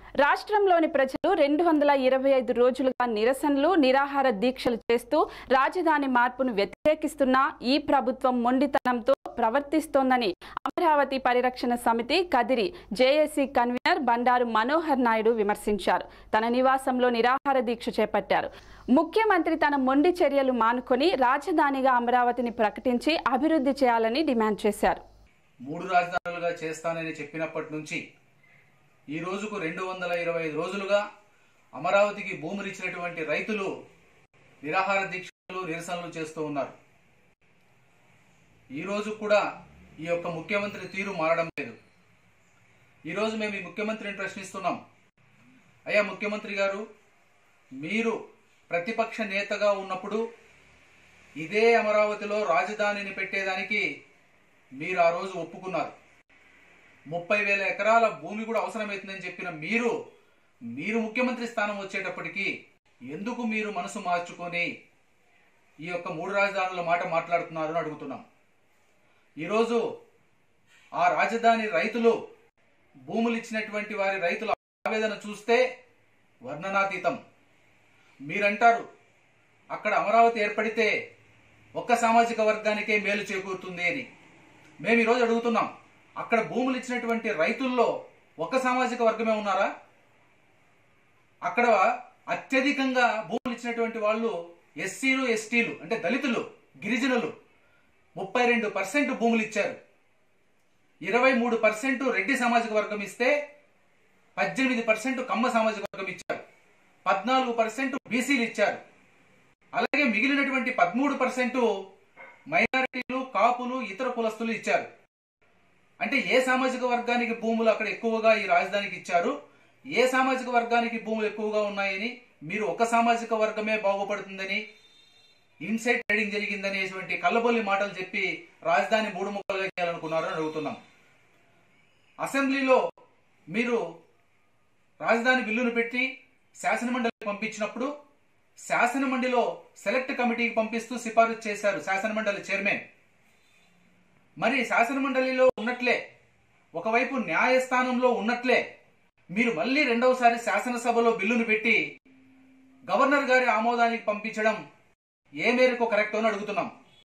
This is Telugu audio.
రాష్ట్రంలోని ప్రజలు రెండు వందల ఇరవై ఐదు రోజులుగా నిరసనలు నిరాహార దీక్షలు చేస్తూ రాజధాని మార్పును వ్యతిరేకిస్తున్న ఈ ప్రభుత్వం మొండితనంతో ప్రవర్తిస్తోందని అమరావతి పరిరక్షణ సమితి కదిరి జేఏసీ కన్వీనర్ బండారు మనోహర్ నాయుడు విమర్శించారు తన నివాసంలో నిరాహార దీక్ష చేపట్టారు ముఖ్యమంత్రి తన మొండి చర్యలు మానుకొని రాజధానిగా అమరావతిని ప్రకటించి అభివృద్ధి చేయాలని డిమాండ్ చేశారు మూడు రాజధానులుగా చేస్తానని చెప్పినప్పటి నుంచి ఈ రోజుకు రెండు వందల ఇరవై ఐదు రోజులుగా అమరావతికి భూములు ఇచ్చినటువంటి రైతులు నిరాహార దీక్షలు నిరసనలు చేస్తూ ఉన్నారు ఈ రోజు కూడా ఈ యొక్క ముఖ్యమంత్రి తీరు మారడం లేదు ఈ రోజు మేము ఈ ముఖ్యమంత్రిని ప్రశ్నిస్తున్నాం అయ్యా ముఖ్యమంత్రి గారు మీరు ప్రతిపక్ష నేతగా ఉన్నప్పుడు ఇదే అమరావతిలో రాజధానిని పెట్టేదానికి మీరు ఆ రోజు ఒప్పుకున్నారు ముప్పై వేల ఎకరాల భూమి కూడా అవసరమవుతుందని చెప్పిన మీరు మీరు ముఖ్యమంత్రి స్థానం వచ్చేటప్పటికి ఎందుకు మీరు మనసు మార్చుకొని ఈ యొక్క మూడు రాజధానుల మాట మాట్లాడుతున్నారు అని అడుగుతున్నాం ఈరోజు ఆ రాజధాని రైతులు భూములు ఇచ్చినటువంటి వారి రైతుల ఆవేదన చూస్తే వర్ణనాతీతం మీరంటారు అక్కడ అమరావతి ఏర్పడితే ఒక్క సామాజిక వర్గానికే మేలు చేకూరుతుంది అని మేము ఈరోజు అడుగుతున్నాం అక్కడ భూములు ఇచ్చినటువంటి రైతుల్లో ఒక సామాజిక వర్గమే ఉన్నారా అక్కడ అత్యధికంగా భూములు ఇచ్చినటువంటి వాళ్ళు ఎస్సీలు ఎస్టీలు అంటే దళితులు గిరిజనులు ముప్పై రెండు పర్సెంట్ భూములు ఇచ్చారు ఇరవై మూడు పర్సెంట్ రెడ్డి సామాజిక వర్గం ఇస్తే పద్దెనిమిది పర్సెంట్ కమ్మ సామాజిక వర్గం ఇచ్చారు పద్నాలుగు పర్సెంట్ బీసీలు ఇచ్చారు అలాగే మిగిలినటువంటి పదమూడు పర్సెంట్ మైనారిటీలు కాపులు ఇతర కులస్తులు ఇచ్చారు అంటే ఏ సామాజిక వర్గానికి భూములు అక్కడ ఎక్కువగా ఈ రాజధానికి ఇచ్చారు ఏ సామాజిక వర్గానికి భూములు ఎక్కువగా ఉన్నాయని మీరు ఒక సామాజిక వర్గమే బాగుపడుతుందని ఇన్సైడ్ ట్రేడింగ్ జరిగిందనేటువంటి కళ్ళబొల్లి మాటలు చెప్పి రాజధాని మూడు ముక్కలుగా చేయాలనుకున్నారని అడుగుతున్నాం అసెంబ్లీలో మీరు రాజధాని బిల్లును పెట్టి శాసనమండలికి పంపించినప్పుడు శాసనమండలిలో సెలెక్ట్ కమిటీకి పంపిస్తూ సిఫారసు చేశారు శాసనమండలి చైర్మన్ మరి శాసనమండలిలో ఉన్నట్లే ఒకవైపు న్యాయస్థానంలో ఉన్నట్లే మీరు మళ్ళీ రెండవసారి శాసనసభలో బిల్లును పెట్టి గవర్నర్ గారి ఆమోదానికి పంపించడం ఏ మేరకు కరెక్ట్ అని అడుగుతున్నాం